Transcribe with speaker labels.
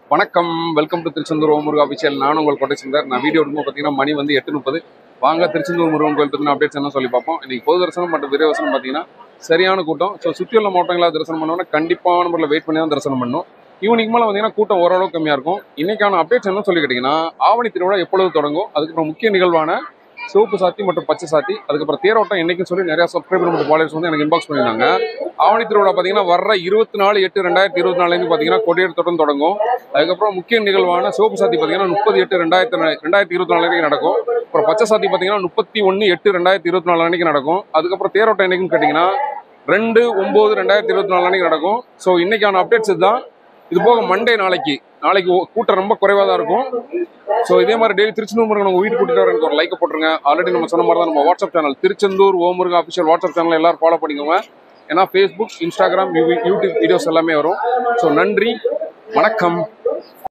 Speaker 1: வணக்கம் welcome to Tiruchendur Om Muruga official நான் உங்கள் கொட்டை சுந்தர் நான் வீடியோ எடுக்கும் பார்த்தீங்கன்னா மணி வந்து எட்டு முப்பது வாங்க திருச்செந்தூர் முருகன் கோயில் பற்றின அப்டேட்ஸ் என்ன சொல்லி பார்ப்போம் இன்னைக்கு பொது தரிசனம் மற்றும் விரை தரிசனம் பார்த்தீங்கன்னா சரியான கூட்டம் ஸோ சுற்றியுள்ள மாவட்டங்களா தரிசனம் பண்ணோம்னா கண்டிப்பான முறையில் வெயிட் பண்ணி தான் தரிசனம் பண்ணணும் ஈவினிங் மேலே பார்த்தீங்கன்னா கூட்டம் ஓரளவு கம்மியாக இருக்கும் இன்னைக்கான அப்டேட்ஸ் என்ன சொல்லி கேட்டிங்கன்னா ஆவணி திருவிழா எப்பொழுது தொடங்கும் அதுக்கப்புறம் முக்கிய நிகழ்வான சிவப்பு சாத்தி மற்றும் பச்சை சாத்தி அதுக்கப்புறம் தேரோட்டம் என்னைக்குன்னு சொல்லி நிறைய சப்ஸ்கிரைபர் மற்றும் ஃபாலோவர்ஸ் வந்து எனக்கு இன்பாக்ஸ் பண்ணியிருந்தாங்க ஆவணி திருவிழா பார்த்தீங்கன்னா வர்ற இருபத்தி நாலு எட்டு ரெண்டாயிரத்தி இருபத்தி நாலுலேருந்து பார்த்தீங்கன்னா கொடியேற்றத்துடன் தொடங்கும் அதுக்கப்புறம் முக்கிய நிகழ்வான சிவப்பு சாத்தி பார்த்தீங்கன்னா முப்பது எட்டு ரெண்டாயிரத்தி ரெண்டாயிரத்தி இருபத்தி நாலு வரைக்கும் நடக்கும் அப்புறம் பச்சை சாத்தி பார்த்தீங்கன்னா முப்பத்தி ஒன்று எட்டு ரெண்டாயிரத்தி இருபத்தி நாலு அன்னைக்கு நடக்கும் அதுக்கப்புறம் தேரோட்டம் என்னைக்குன்னு கேட்டிங்கன்னா ரெண்டு ஒம்பது ரெண்டாயிரத்தி இருபத்தி நாலு அன்னைக்கு நடக்கும் ஸோ இன்னைக்கான அப்டேட்ஸ் இதுதான் இது போக மண்டே நாளைக்கு நாளைக்கு ஓ- கூட்டம் ரொம்ப குறைவாக தான் இருக்கும் ஸோ இதே மாதிரி டெய்லி திருச்செந்தூர் முருகன் உங்கள் வீட்டுக்கு கூட்டிட்டு வர எனக்கு ஒரு லைக் போட்டுருங்க ஆல்ரெடி நம்ம சொன்ன மாதிரி தான் நம்ம WhatsApp channel Tiruchendur Om Murugan official WhatsApp channel எல்லாரும் ஃபாலோ பண்ணிக்கோங்க ஏன்னா Facebook Instagram you- YouTube videos எல்லாமே வரும் ஸோ நன்றி வணக்கம்